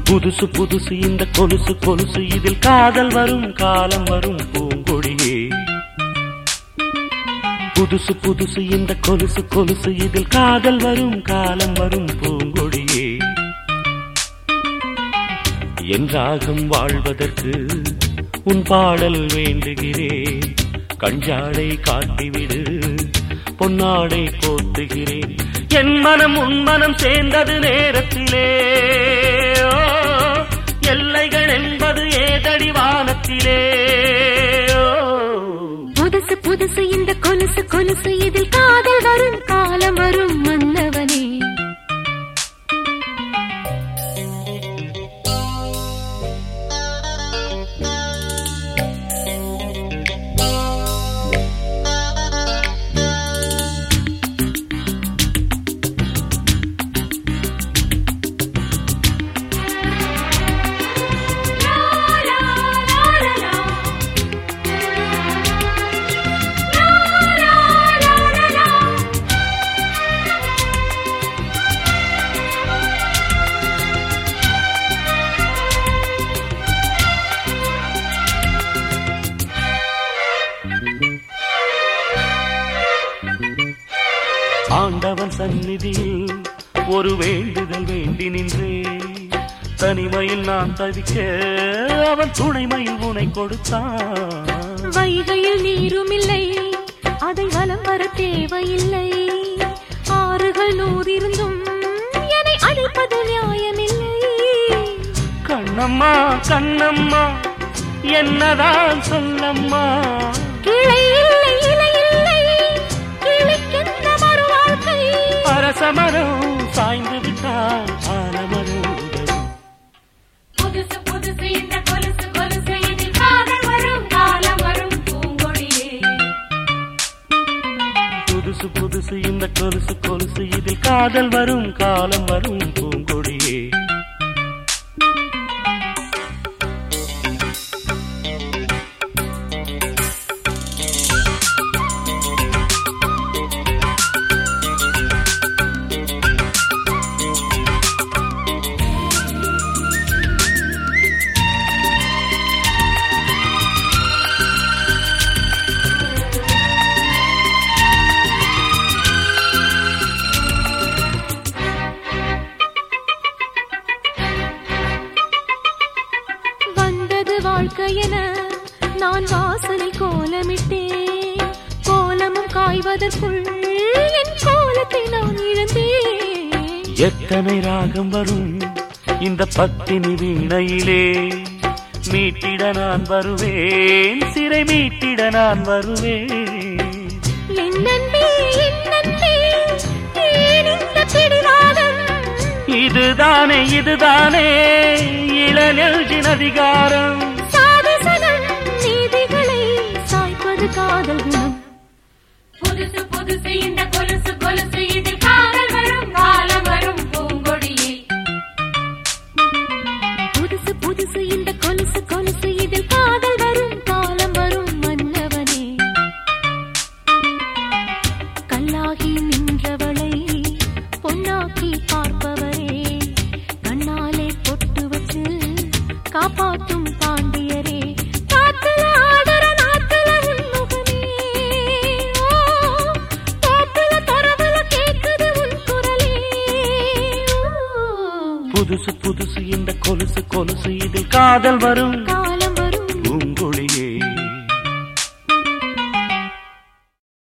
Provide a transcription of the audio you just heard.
புதுசு புதுசு இந்த கொலுசு கொலுசு இதில் காதல் வரும் காலம் வரும் பூங்கொடியே புதுசு புதுசு இந்த கொலுசு கொலுசு இதில் காதல் வரும் காலம் வரும் பூங்கொடியே என் ராகம் வாழ்வதற்கு உன் பாடல் வேண்டுகிறேன் கஞ்சாடை காட்டிவிடு பொன்னாடை போத்துகிறேன் என் மனம் உன் மனம் சேர்ந்தது நேரத்திலே ஓ, எல்லைகள் என்பது ஏதடி வானத்திலே ஓ. புதுசு புதுசு இந்த கொலுசு கொலுசு இதில் காதல் வரும் காலம் வரும் மன்னவனே ஆண்டவன் சந்நிதியில் ஒரு வேண்டுதல் வேண்டி நின்றே தனிமையில் நான் தவிக்க அவன் துணைமையில் உனை கொடுத்தான் வைகையில் நீரும் இல்லை அதை வலம் வர தேவையில்லை ஆறுகள் நூறிருந்தும் என்னை அழைப்பது நியாயமில்லை கண்ணம்மா கண்ணம்மா என்னதான் சொல்லம்மா கிளை இல்லை இலை இல்லை கிளைக்கென்ன மறு வாழ்க்கை அரசமரம் சாய்ந்து விட்டால் ஆலமரம் உதவும். புதுசு புதுசு இந்த கொலுசு கொலுசு இதில் காதல் வரும் காலம் வரும் பூங்கொடியே புதுசு புதுசு இந்த கொலுசு கொலுசு இதில் காதல் வரும் காலம் வரும் பூங்கொடியே வந்தது வாழ்க்கையென நான் வாசலில் கோலமிட்டேன் கோலமும் காய்வதற்குள் என் கோலத்தை நான் இழந்தேன் எத்தனை ராகம் வரும் இந்த பத்தினி வீணையிலே மீட்டிட நான் வருவேன் சிறை மீட்டிட நான் வருவேன் என் நன்பே என் நன்பே ஏன் இந்த பிடிவாதம் இதுதானே இதுதானே இளநெல்ஜின் அதிகாரம் சாதசனம் நீதிகளை சாய்ப்பது காதல் குணம் புதுசு புதுசு இந்த கொலுசு கொலுசு இதில் காதல் வரும் காலம் வரும் பூங்கொடியே புதுசு புதுசு இந்த கொலுசு கொலுசு இதில் காதல் வரும் காலம் வரும் மன்னவனே கல்லாகி நின்றவளை பொன்னாக்கி பார்ப்பவரே கண்ணாலே பொட்டு வச்சு காப்பாற்றும் பாண்டியரே காத்துல ஆடுற நாத்துல உன்முகமே ஓ, தோப்புல தொரவுல கேக்குது உன் குரலே ஓ. புதுசு புதுசு இந்த கொலுசு கொலுசு இதில் காதல் வரும் காலம் வரும் பூங்கொழியே